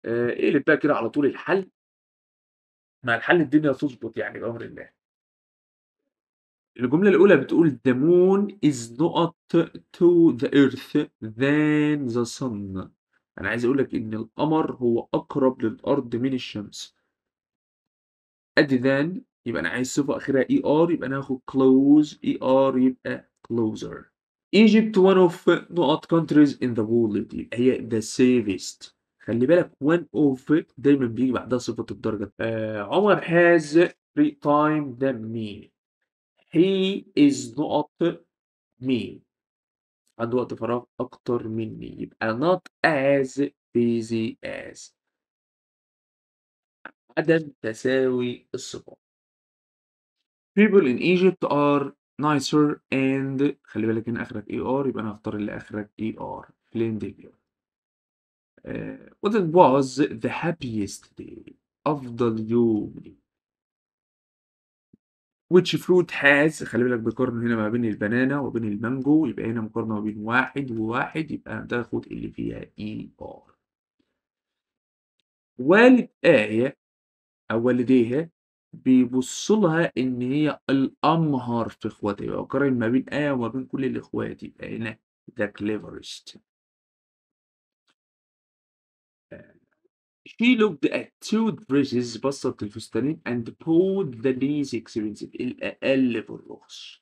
آآ اقلب بقى كده على طول الحل. مع الحل الدنيا هتضبط يعني بأمر الله. الجملة الأولى بتقول the moon is not to the earth than the sun. أنا عايز أقول لك إن القمر هو أقرب للأرض من الشمس. أدي than يبقى أنا عايز صفة آخرها er يبقى أنا هاخد close er يبقى closer. Egypt one of نقط countries in the world يبقى هي the safest. خلّي بالك one of دايمًا بييجي بعدها صفة الدرجة. آآ عمر has free time than me. He is not me. عنده وقت فراغ أكتر مني. يبقى not as busy as. عدم تساوي الصفات. People in Egypt are nicer and خلّي بالك هنا آخرك er يبقى أنا هاختار اللي آخرك er friendlier. آآ what it was the happiest day أفضل يوم لي. which fruit has خلّي بالك بيقارن هنا ما بين البنانا وبين المانجو يبقى هنا مقارنة ما بين 1 و1 يبقى هتاخد اللي فيها er. والد آية أو والديها بيبصوا لها إن هي الأمهر في إخواتها، يبقى باقارن ما بين آية وما بين كل الإخوات يبقى هنا the cleverest. آآ she looked at two dresses بصّت للفستانين and bought the least expensive الأقل في الرخص.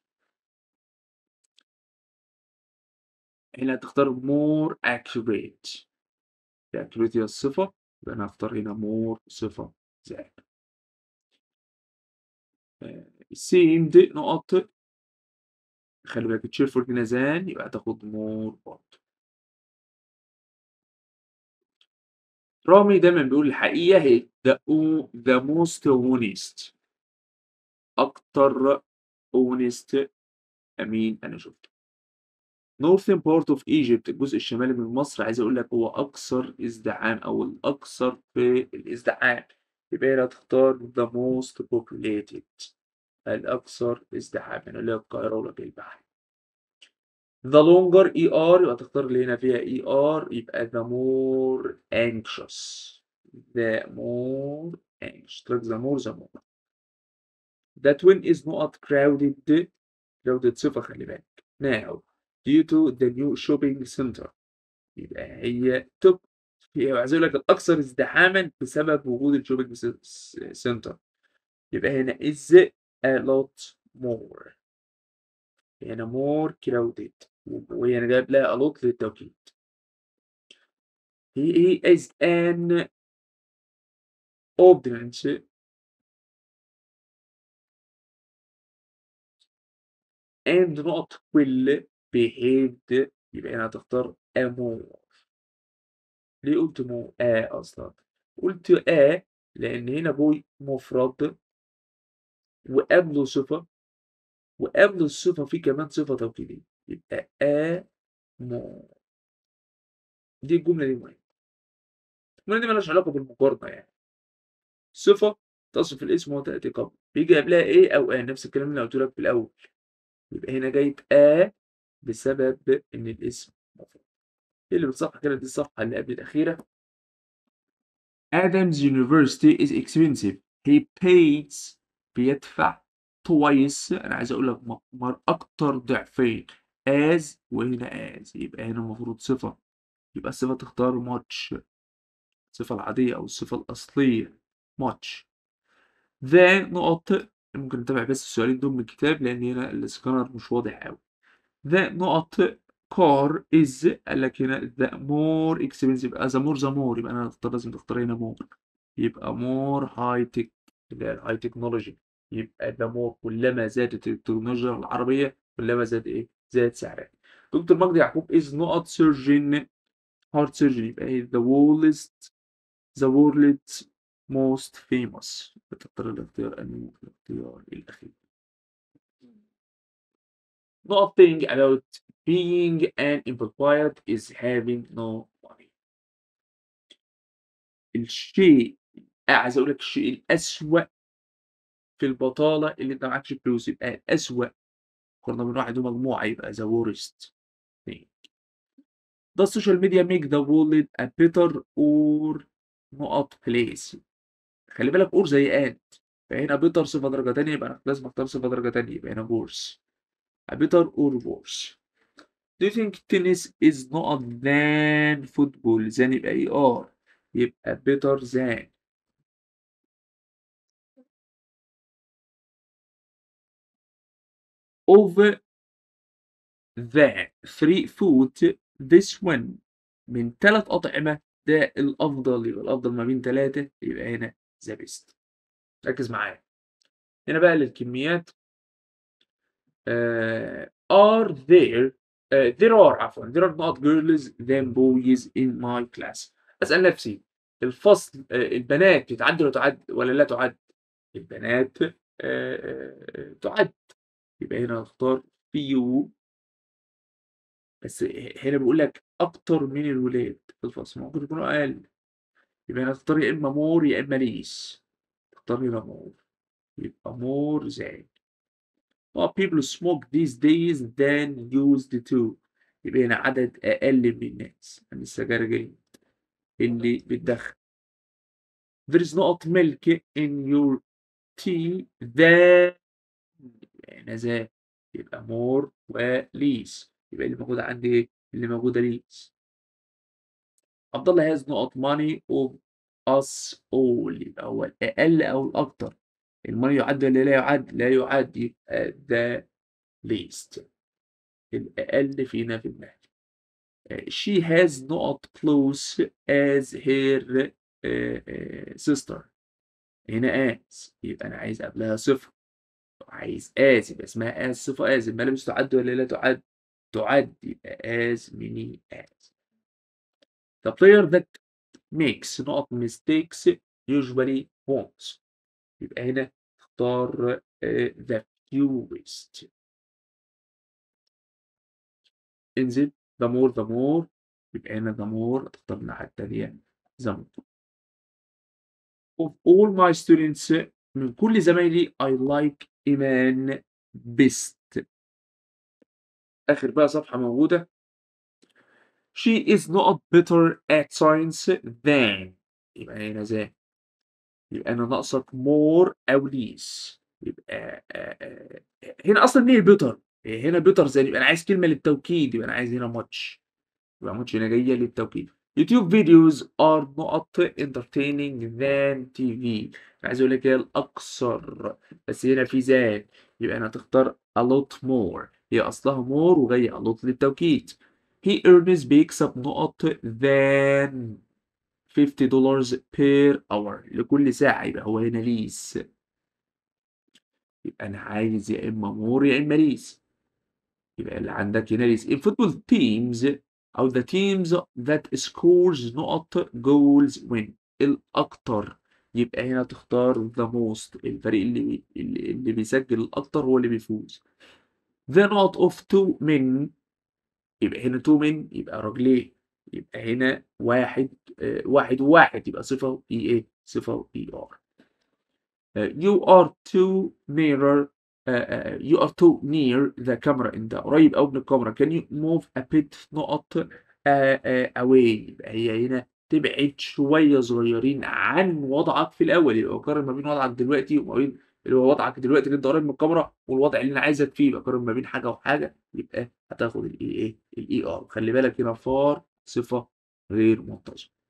هنا هتختار more accurate. accurate هي الصفة يبقى أنا هاختار هنا more صفة زائد. آآ seemed نقط خلّي بالك cheerful هنا than يبقى هتاخد more برضه. رامي دايمًا بيقول الحقيقة هي the o the most honest. أكتر honest أمين أنا شُفته. northern part of Egypt الجزء الشمالي من مصر عايز أقول لك هو أكثر ازدحام أو الأكثر في الازدحام. يبقى هنا هتختار the most populated الأكثر ازدحامًا اللي هي القاهرة ولاد البحر. the longer er يبقى هتختار اللي هنا فيها er يبقى the more anxious. the more anxious تركز the more the more. the twin is نقط crowded crowded صفة خلّي بالك. now due to the new shopping center يبقى هي top هي عايز أقول لك الأكثر ازدحامًا بسبب وجود الshopping س س center يبقى هنا is a lot more. هنا more crowded وهي أنا جايب لها a lot للتوكيد. he he is an audience and نقط will behaved يبقى هنا هتختار a more. ليه قُلت more a أصلًا؟ قُلت a لإن هنا boy مفرد وقبله صفة وقبل الصفة في كمان صفة توكيدية يبقى a more. دي الجملة دي مهمة. الجملة دي ما لهاش علاقة بالمقارنة يعني. صفة تصف الاسم وتأتي قبله بييجي قبلها إيه أو آن نفس الكلام اللي قُلته لك في الأول. يبقى هنا جايب a بسبب إن الاسم مفرد. اقلب الصفحة كده دي الصفحة اللي قبل الأخيرة. Adams University is expensive. He pays بيدفع twice أنا عايز أقول لك م مر أكتر ضعفين as وهنا as يبقى هنا المفروض صفة. يبقى الصفة تختار much الصفة العادية أو الصفة الأصلية much. the نقط ممكن نتابع بس السؤالين دول من الكتاب لأن هنا السكانر مش واضح أوي. the نقط car is قال لك هنا the more expensive as more the more يبقى أنا هاختار لازم تختار هنا more يبقى more high tech اللي هي الhigh technology يبقى the more كلما زادت التكنولوجيا العربية كلما زاد إيه؟ زاد سعرها. دكتور مجدي يعقوب is نقط surgeon heart surgeon يبقى هي the world's the world's most famous بتختار الاختيار أنهي الاختيار الأخير. نقط thing about being an implied is having no money. الشيء عايز أقول لك الشيء الأسوأ في البطالة اللي أنت معكش فلوس يبقى الأسوأ مقارنة بين واحد ومجموعة يبقى the worst thing. Does social media make the world a better or نقط place خلي بالك or زي and فهنا better صفة درجة تانية يبقى أنا لازم أختار صفة درجة تانية يبقى هنا worse a better or worse Do you think tennis is not than football than يبقى اي ار يبقى better than of the three food this one من ثلاث أطعمة ده الأفضل يبقى الأفضل ما بين ثلاثة يبقى هنا the best ركز معايا هنا بقى للكميات uh, are there uh, there are عفوا there are not girls than boys in my class أسأل نفسي الفصل uh, البنات بتعد ولا تعد ولا لا تعد البنات uh, uh, تعد يبقى هنا هختار few بس هنا بيقول لك أكتر من الولاد في الفصل ممكن يكونوا أقل يبقى هنا تختار يا إما more يا إما less تختار هنا more يبقى more than more people smoke these days than used to يبقى هنا عدد أقل من الناس من السجاير اللي بتدخن there is not milk in your tea than يبقى هنا ذا يبقى more و less يبقى اللي موجودة عندي إيه؟ اللي موجودة less عبد الله has not money of us all يبقى هو الأقل أو الأكتر الماني يعد ولا لا يعد؟ لا يعد يبقى the least الأقل فينا في المال she has not close as her uh, uh, sister هنا as يبقى أنا عايز قبلها صفة عايز as يبقى اسمها as صفة as الملابس تعد ولا لا تعد؟ تعد يبقى as many as the player that makes not mistakes usually wins يبقى هنا اختار uh, the fewest انزل the more the more يبقى هنا the more هتختار الناحية التانية the more of all my students من كل زمايلي I like إيمان best آخر بقى صفحة موجودة she is not better at science than يبقى هنا ذا يبقى أنا ناقصك more أو less يبقى آه، آه، هنا أصلا ليه better هنا better than يبقى أنا عايز كلمة للتوكيد يبقى أنا عايز هنا much يبقى much هنا جاية للتوكيد YouTube videos are not entertaining than TV أنا عايز أقول لك هي الأكثر بس هنا في زاد يبقى أنا هتختار a lot more هي أصلها more وجاية a lot للتوكيد he earns بيكسب نقط than 50 دولار per hour لكل ساعة يبقى هو هنا ليس يبقى أنا عايز يا إما more يا إما ليس يبقى اللي عندك هنا ليس in football teams أو the teams that scores نقط goals win الأكتر يبقى هنا تختار the most الفريق اللي اللي, اللي بيسجل الأكتر هو اللي بيفوز the نقط of two men يبقى هنا two men يبقى راجلين يبقى هنا واحد آه، واحد وواحد يبقى صفة اي ايه صفة اي ار you are too nearer uh, uh, you are too near the camera انت قريب قوي من الكاميرا can you move a bit نقط uh, uh, away يبقى هي هنا تبعد شوية صغيرين عن وضعك في الأول يبقى قارن ما بين وضعك دلوقتي وما بين اللي هو وضعك دلوقتي اللي انت قريب من الكاميرا والوضع اللي انا عايزك فيه يبقى قارن ما بين حاجة وحاجة يبقى هتاخد الاي ايه الاي ار خلي بالك هنا فار صفة غير متصلة